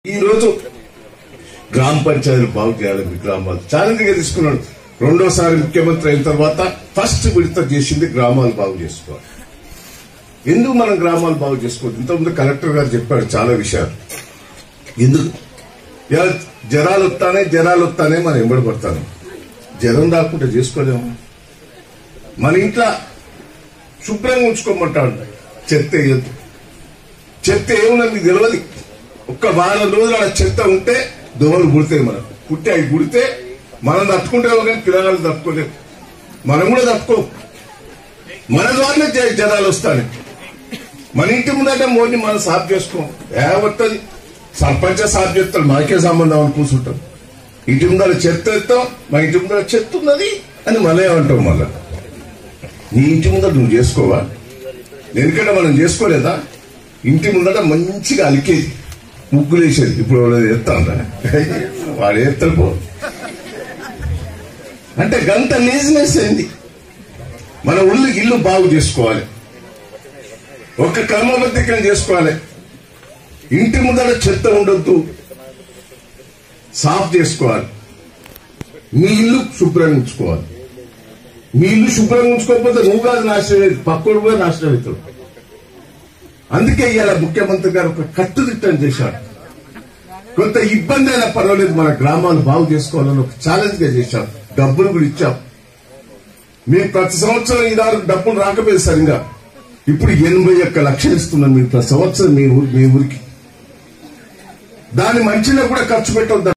ఈ రోజు గ్రామ పంచాయతీలు బాగు చేయాలి మీ గ్రామాలు ఛాలెంజ్ గా తీసుకున్నాడు రెండోసారి ముఖ్యమంత్రి అయిన తర్వాత ఫస్ట్ విడత చేసింది గ్రామాలు బాగు చేసుకోవాలి ఎందుకు మనం గ్రామాలు బాగు చేసుకోవద్దు ఇంతకుముందు కలెక్టర్ గారు చెప్పారు చాలా విషయాలు ఎందుకు ఇలా జ్వరాలు వస్తానే జ్వరాలు వస్తానే మనం ఎంబడి పడతాను జ్వరం రాకుండా చేసుకోలేము మన ఇంట్లో శుభ్రంగా ఉంచుకోమంటాడు చెత్త వేయద్దు చెత్త ఏమున్నా మీకు తెలియదు ఒక్క వారం రోజులు ఆడ చెత్త ఉంటే దోమలు పుడతాయి మనం పుట్టి అవి పుడితే మనం తట్టుకుంటామో కానీ పిల్లగాళ్ళు తట్టుకోలేము మనం కూడా తట్టుకో మన ద్వారానే జ- జనాలు వస్తాయి మన ఇంటి ముందట మోడీ మనం సాఫ్ చేసుకోం ఏ వస్తుంది సర్పంచ సాఫ్ చేస్తాడు మనకే సంబంధం అని కూర్చుంటాం ఇంటి ముందర చెత్త ఎత్తాం మా ఇంటి ముందర చెత్త ఉన్నది అని మళ్ళీ అంటాం మళ్ళా నీ ఇంటి ముందర నువ్వు చేసుకోవా ఎందుకంటే మనం చేసుకోలేదా ఇంటి ముందట మంచిగా అలికేది ముగ్గులు వేసేది ఇప్పుడు వాడు ఎత్తాందా వాడు ఎత్తాడు పో అంటే గంత లేజినెస్ అయింది మన ఉల్లు ఇల్లు బాగు చేసుకోవాలి ఒక క్రమబద్ధీకరణ చేసుకోవాలి ఇంటి ముందర చెత్త ఉండొద్దు సాఫ్ చేసుకోవాలి మీ ఇల్లు శుభ్రంగా ఉంచుకోవాలి మీ ఇల్లు శుభ్రంగా ఉంచుకోకపోతే నువ్వు కాదు నాశనం అయ్యేది పక్కడు కూడా నాశనం అవుతాడు అందుకే ఇవాళ ముఖ్యమంత్రి గారు ఒక కట్టుదిట్టం చేశాడు కొంత ఇబ్బంది అయినా పర్వాలేదు మన గ్రామాలు బాగు చేసుకోవాలని ఒక ఛాలెంజ్ గా చేశాం డబ్బులు కూడా ఇచ్చాం మేము ప్రతి సంవత్సరం ఈ నాలుగు డబ్బులు రాకపోయేది సరిగా ఇప్పుడు ఎనభై ఒక్క లక్షలు ఇస్తున్నాం మీకు ప్రతి సంవత్సరం మీ ఊరి మీ ఊరికి దాని మంచిలో కూడా ఖర్చు పెట్టొద్దు